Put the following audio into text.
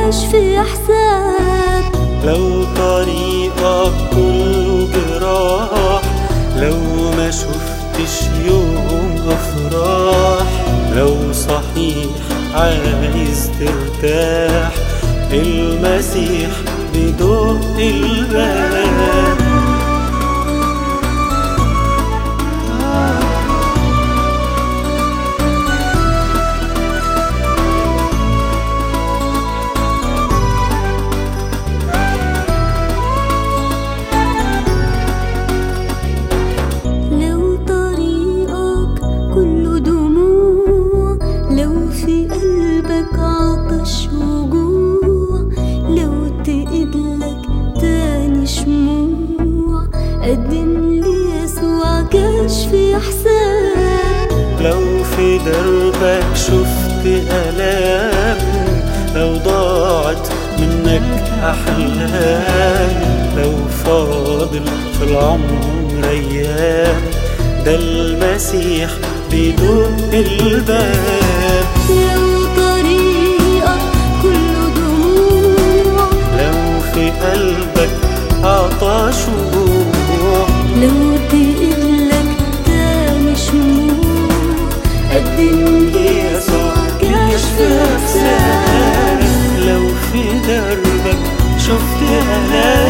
كشف احسان لو طريقك كله جراح لو ما شفتش يوم افراح لو صحيح عايز ترتاح المسيح بدق الباب لو طريقك كله دموع لو في قلبك عطش وجوع لو تقبلك تاني شموع قدم ليسوع كشف احسان لو في دربك شفت ألام لو ضاعت منك أحلام لو فاضل في العمر أيام ده المسيح بيدق الباب لو طريقك كله دموع لو في قلبك عطش وجوع لو تقلك تاني شموع قدم ليسوع كشف أحسان لو في دربك شفت ألام